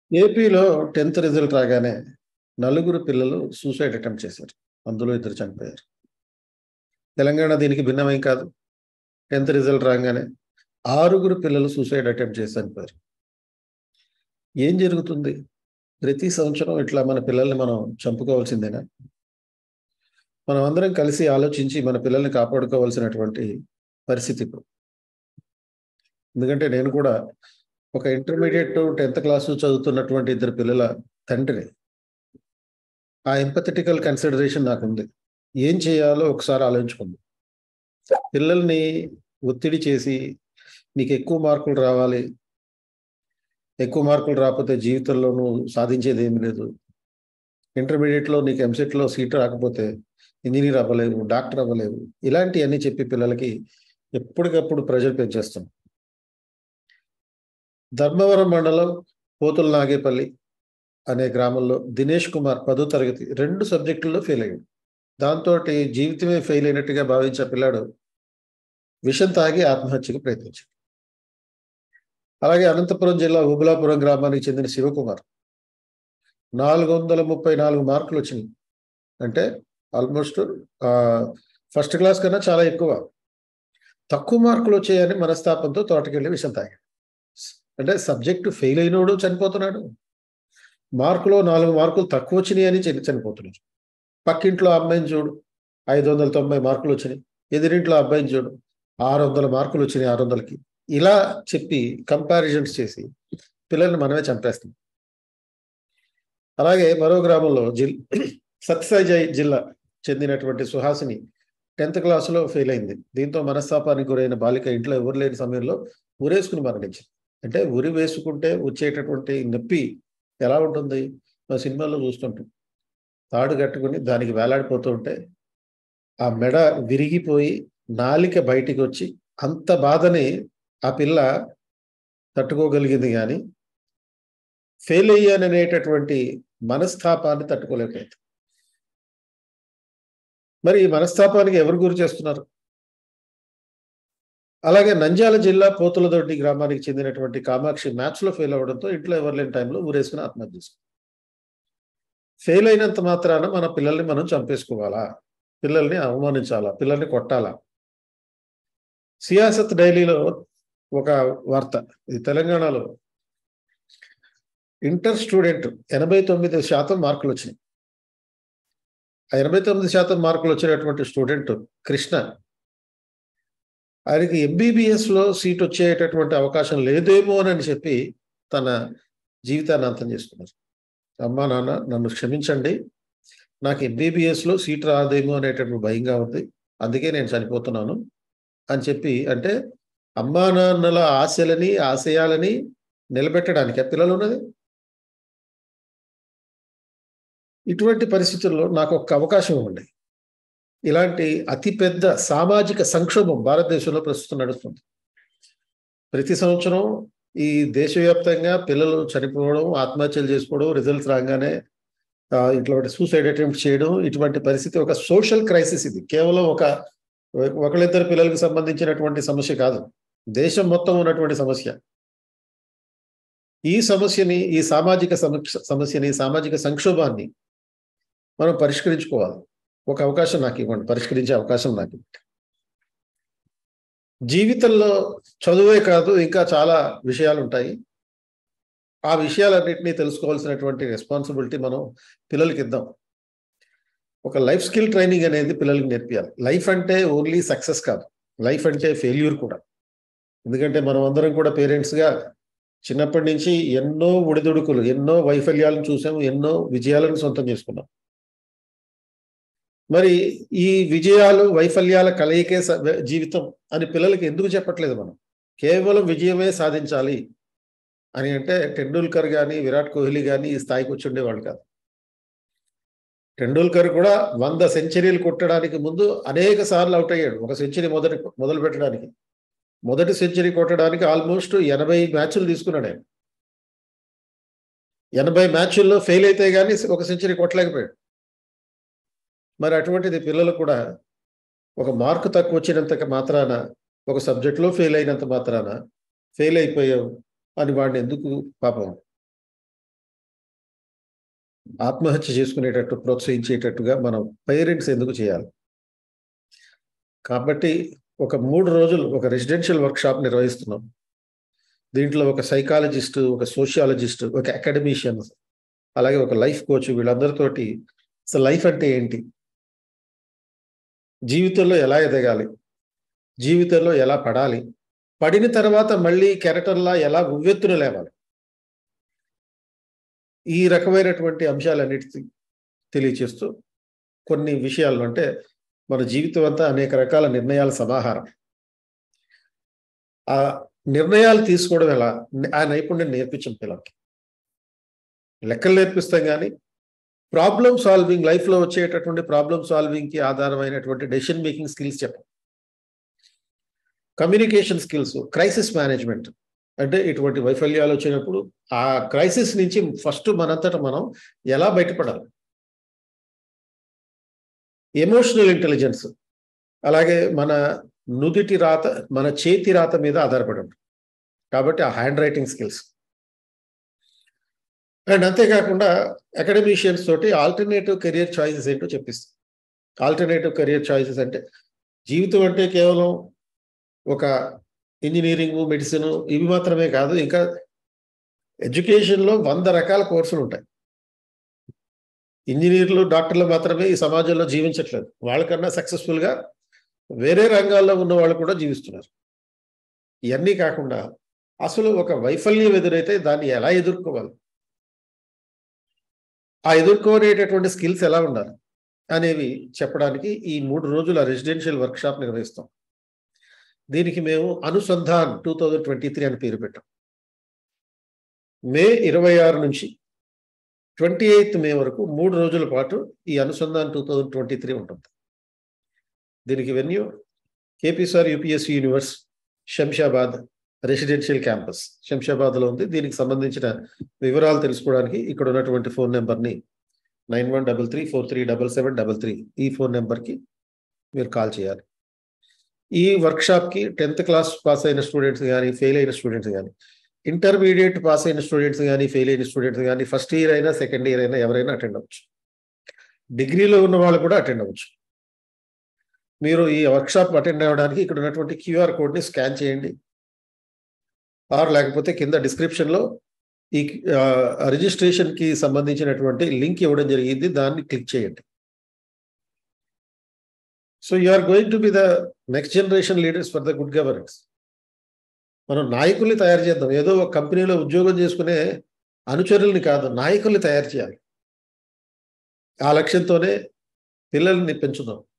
ఏపీలో tenth result రాగానే నలుగురు పిల్లలు సూసైడ్ అటెంప్ట్ చేశారు అందులో ఇద్దరు చనిపోయారు తెలంగాణ దీనికి భిన్నమేం కాదు టెన్త్ రిజల్ట్ రాగానే ఆరుగురు పిల్లలు సూసైడ్ అటెంప్ట్ చేసి చనిపోయారు ఏం జరుగుతుంది ప్రతి సంవత్సరం ఇట్లా మన పిల్లల్ని మనం చంపుకోవాల్సిందేనా మనం అందరం కలిసి ఆలోచించి మన పిల్లల్ని కాపాడుకోవాల్సినటువంటి పరిస్థితి ఇప్పుడు ఎందుకంటే నేను కూడా ఒక ఇంటర్మీడియట్ టెన్త్ క్లాసు చదువుతున్నటువంటి ఇద్దరు పిల్లల తండ్రిని ఆ ఎంపథెటికల్ కన్సిడరేషన్ నాకు ఉంది ఏం చేయాలో ఒకసారి ఆలోచించుకుంది పిల్లల్ని ఒత్తిడి చేసి నీకు ఎక్కువ మార్కులు రావాలి ఎక్కువ మార్కులు రాకపోతే జీవితంలో నువ్వు సాధించేది ఏమి లేదు ఇంటర్మీడియట్లో నీకు ఎంసెట్లో సీట్ రాకపోతే ఇంజనీర్ అవ్వలేవు డాక్టర్ అవ్వలేవు ఇలాంటివన్నీ చెప్పి పిల్లలకి ఎప్పటికప్పుడు ప్రెజర్ పెంచేస్తాం ధర్మవరం మండలం పోతుల నాగేపల్లి అనే గ్రామంలో దినేష్ కుమార్ పదో తరగతి రెండు సబ్జెక్టుల్లో ఫెయిల్ అయ్యాడు దాంతో జీవితమే ఫెయిల్ అయినట్టుగా భావించే పిల్లాడు విషం తాగి ఆత్మహత్యకు ప్రయత్నించాడు అలాగే అనంతపురం జిల్లా ఉబులాపురం గ్రామానికి చెందిన శివకుమార్ నాలుగు వందల ముప్పై నాలుగు మార్కులు వచ్చినాయి అంటే ఆల్మోస్ట్ ఫస్ట్ క్లాస్ కన్నా చాలా ఎక్కువ తక్కువ మార్కులు వచ్చాయని మనస్తాపంతో తోటకెళ్ళి విషం తాగాడు అంటే సబ్జెక్టు ఫెయిల్ అయినోడు చనిపోతున్నాడు మార్కులో నాలుగు మార్కులు తక్కువ వచ్చినాయి అని చనిపోతున్నాడు పక్కింట్లో అమ్మాయిని చూడు ఐదు వందల తొంభై మార్కులు వచ్చినాయి ఎదిరింట్లో అబ్బాయిని చూడు ఆరు వందల మార్కులు వచ్చినాయి ఆరు వందలకి ఇలా చెప్పి కంపారిజన్స్ చేసి పిల్లల్ని మనమే చంపేస్తాం అలాగే మరో గ్రామంలో జిల్ సత్యసాయి జిల్లా చెందినటువంటి సుహాసిని టెన్త్ క్లాసులో ఫెయిల్ అయింది దీంతో మనస్తాపానికి గురైన బాలిక ఇంట్లో ఎవరు లేని సమయంలో ఊరేసుకుని మరణించింది అంటే ఉరి వేసుకుంటే వచ్చేటటువంటి నొప్పి ఎలా ఉంటుంది మా సినిమాలో చూస్తుంటాం తాడు కట్టుకుని దానికి వేలాడిపోతూ ఉంటే ఆ మెడ విరిగిపోయి నాలిక బయటికి వచ్చి అంత బాధని ఆ పిల్ల తట్టుకోగలిగింది కానీ ఫెయిల్ అయ్యాననేటటువంటి మనస్తాపాన్ని తట్టుకోలేకపోయింది మరి ఈ మనస్తాపానికి ఎవరు గురి చేస్తున్నారు అలాగే నంద్యాల జిల్లా పోతులదొడ్డి గ్రామానికి చెందినటువంటి కామాక్షి మ్యాథ్స్లో ఫెయిల్ అవ్వడంతో ఇంట్లో ఎవరు లేని టైంలో ఊరేసుకుని ఆత్మహత్య చేసుకుంది ఫెయిల్ అయినంత మాత్రాన మన పిల్లల్ని మనం చంపేసుకోవాలా పిల్లల్ని అవమానించాలా పిల్లల్ని కొట్టాలా సియాసత్ డైలీలో ఒక వార్త ఇది తెలంగాణలో ఇంటర్ స్టూడెంట్ ఎనభై తొమ్మిది శాతం మార్కులు వచ్చినాయి ఆ ఎనభై తొమ్మిది శాతం మార్కులు వచ్చినటువంటి స్టూడెంట్ కృష్ణ ఆయనకి ఎంబీబీఎస్లో సీట్ వచ్చేటటువంటి అవకాశం లేదేమో అని చెప్పి తన జీవితాన్ని అంతం చేసుకున్నారు అమ్మా నాన్న నన్ను క్షమించండి నాకు ఎంబీబీఎస్లో సీట్ రాదేమో అనేటటువంటి భయంగా ఉంది అందుకే నేను చనిపోతున్నాను అని చెప్పి అంటే అమ్మా నాన్నల ఆశలని ఆశయాలని నిలబెట్టడానికి ఆ పిల్లలు ఉన్నది ఇటువంటి పరిస్థితుల్లో నాకు ఒక అవకాశం ఇవ్వండి ఇలాంటి అతిపెద్ద సామాజిక సంక్షోభం భారతదేశంలో ప్రస్తుతం నడుస్తుంది ప్రతి సంవత్సరం ఈ దేశవ్యాప్తంగా పిల్లలు చనిపోవడం ఆత్మహత్యలు చేసుకోవడం రిజల్ట్స్ రాగానే ఇటువంటి సూసైడ్ అటెంప్ట్ చేయడం ఇటువంటి పరిస్థితి ఒక సోషల్ క్రైసిస్ ఇది కేవలం ఒక ఒకళ్ళిద్దరు పిల్లలకు సంబంధించినటువంటి సమస్య కాదు దేశం మొత్తం ఉన్నటువంటి సమస్య ఈ సమస్యని ఈ సామాజిక సమస్యని సామాజిక సంక్షోభాన్ని మనం పరిష్కరించుకోవాలి ఒక అవకాశం నాకు ఇవ్వండి పరిష్కరించే అవకాశం నాకు ఇవ్వండి జీవితంలో చదువే కాదు ఇంకా చాలా విషయాలు ఉంటాయి ఆ విషయాలన్నింటినీ తెలుసుకోవాల్సినటువంటి రెస్పాన్సిబిలిటీ మనం పిల్లలకి ఇద్దాం ఒక లైఫ్ స్కిల్ ట్రైనింగ్ అనేది పిల్లలకి నేర్పియాలి లైఫ్ అంటే ఓన్లీ సక్సెస్ కాదు లైఫ్ అంటే ఫెయిల్యూర్ కూడా ఎందుకంటే మనం అందరం కూడా పేరెంట్స్గా చిన్నప్పటి నుంచి ఎన్నో ఒడిదుడుకులు ఎన్నో వైఫల్యాలను చూసాము ఎన్నో విజయాలను సొంతం చేసుకున్నాం మరి ఈ విజయాలు వైఫల్యాల కలయికే జీవితం అని పిల్లలకి ఎందుకు చెప్పట్లేదు మనం కేవలం విజయమే సాధించాలి అని అంటే టెండూల్కర్ కానీ విరాట్ కోహ్లీ కానీ ఈ స్థాయికి వచ్చి ఉండేవాళ్ళు కాదు టెండూల్కర్ కూడా వంద సెంచరీలు కొట్టడానికి ముందు అనేక సార్లు అవుట్ అయ్యాడు ఒక సెంచరీ మొదటి మొదలు పెట్టడానికి మొదటి సెంచరీ కొట్టడానికి ఆల్మోస్ట్ ఎనభై మ్యాచ్లు తీసుకున్నాడు ఆయన ఎనభై మ్యాచ్ల్లో ఫెయిల్ అయితే కానీ ఒక సెంచరీ కొట్టలేకపోయాడు మరి అటువంటిది పిల్లలు కూడా ఒక మార్కు తక్కువ వచ్చినంత మాత్రాన ఒక సబ్జెక్ట్లో ఫెయిల్ అయినంత మాత్రాన ఫెయిల్ అయిపోయావు అని వాడిని ఎందుకు పాపం ఆత్మహత్య చేసుకునేటట్టు ప్రోత్సహించేటట్టుగా మనం పేరెంట్స్ ఎందుకు చేయాలి కాబట్టి ఒక మూడు రోజులు ఒక రెసిడెన్షియల్ వర్క్షాప్ నిర్వహిస్తున్నాం దీంట్లో ఒక సైకాలజిస్ట్ ఒక సోషియాలజిస్ట్ ఒక అకాడమిషియన్ అలాగే ఒక లైఫ్ కోచ్ వీళ్ళందరితోటి అసలు లైఫ్ అంటే ఏంటి జీవితంలో ఎలా ఎదగాలి జీవితంలో ఎలా పడాలి పడిన తర్వాత మళ్ళీ కెరటర్లా ఎలా ఉవ్వెత్తున లేవాలి ఈ రకమైనటువంటి అంశాలన్నిటి తెలియచేస్తూ కొన్ని విషయాలు అంటే మన జీవితం అంతా అనేక రకాల నిర్ణయాల సమాహారం ఆ నిర్ణయాలు తీసుకోవడం ఎలా ఆ నైపుణ్యం నేర్పించాం పిల్లలకి లెక్కలు నేర్పిస్తాం కానీ ప్రాబ్లమ్ సాల్వింగ్ లైఫ్లో వచ్చేటటువంటి ప్రాబ్లమ్ సాల్వింగ్కి ఆధారమైనటువంటి డెసిషన్ మేకింగ్ స్కిల్స్ చెప్పం కమ్యూనికేషన్ స్కిల్స్ క్రైసిస్ మేనేజ్మెంట్ అంటే ఇటువంటి వైఫల్యాలు వచ్చినప్పుడు ఆ క్రైసిస్ నుంచి ఫస్ట్ మనంతట మనం ఎలా బయటపడాలి ఎమోషనల్ ఇంటెలిజెన్స్ అలాగే మన నుదిటి రాత మన చేతి రాత మీద ఆధారపడి ఉంటుంది కాబట్టి ఆ హ్యాండ్ రైటింగ్ స్కిల్స్ అండ్ అంతేకాకుండా అకాడమిషియన్స్ తోటి ఆల్టర్నేటివ్ కెరియర్ చాయిసెస్ ఏంటో చెప్పిస్తాం ఆల్టర్నేటివ్ కెరియర్ చాయిసెస్ అంటే జీవితం అంటే కేవలం ఒక ఇంజనీరింగ్ మెడిసిన్ ఇవి మాత్రమే కాదు ఇంకా ఎడ్యుకేషన్లో వంద రకాల కోర్సులు ఉంటాయి ఇంజనీర్లు డాక్టర్లు మాత్రమే ఈ సమాజంలో జీవించట్లేదు వాళ్ళకన్నా సక్సెస్ఫుల్గా వేరే రంగాల్లో ఉన్న వాళ్ళు కూడా జీవిస్తున్నారు ఇవన్నీ కాకుండా అసలు ఒక వైఫల్యం ఎదురైతే దాన్ని ఎలా ఎదుర్కోవాలి ఆ ఎదుర్కోనేటటువంటి స్కిల్స్ ఎలా ఉండాలి అనేవి చెప్పడానికి ఈ మూడు రోజుల రెసిడెన్షియల్ వర్క్షాప్ నిర్వహిస్తాం దీనికి మేము Anusandhan two thousand twenty three అని పేరు పెట్టాం మే ఇరవై ఆరు నుంచి ట్వంటీ ఎయిత్ మే వరకు మూడు రోజుల పాటు ఈ Anusandhan two thousand twenty three ఉంటుంది దీనికి venue KP sir UPSC Universe Shamshabad residential campus శంషాబాద్లో ఉంది దీనికి సంబంధించిన వివరాలు తెలుసుకోవడానికి ఇక్కడ ఉన్నటువంటి ఫోన్ నెంబర్ని nine one double three four three double seven double three ఈ ఫోన్ నెంబర్కి మీరు కాల్ చేయాలి ఈ వర్క్షాప్కి టెన్త్ క్లాస్ పాస్ అయిన స్టూడెంట్స్ కానీ ఫెయిల్ అయిన స్టూడెంట్స్ కానీ ఇంటర్మీడియట్ పాస్ అయిన స్టూడెంట్స్ కానీ ఫెయిల్ అయిన స్టూడెంట్స్ కానీ ఫస్ట్ ఇయర్ అయినా సెకండ్ ఇయర్ అయినా ఎవరైనా అటెండ్ అవ్వచ్చు డిగ్రీలో ఉన్న వాళ్ళు కూడా అటెండ్ అవ్వచ్చు మీరు ఈ వర్క్షాప్ అటెండ్ అవ్వడానికి ఇక్కడ ఉన్నటువంటి క్యూఆర్ కోడ్ని స్కాన్ చేయండి ఆర్ లేకపోతే కింద డిస్క్రిప్షన్లో ఈ రిజిస్ట్రేషన్కి సంబంధించినటువంటి లింక్ ఇవ్వడం జరిగింది దాన్ని క్లిక్ చేయండి so you are going to be the next generation leaders for the good governance మనం నాయకుల్ని తయారు చేద్దాం ఏదో ఒక కంపెనీలో ఉద్యోగం చేసుకునే అనుచరుల్ని కాదు నాయకుల్ని తయారు చేయాలి ఆ లక్ష్యంతోనే పిల్లల్ని పెంచుదాం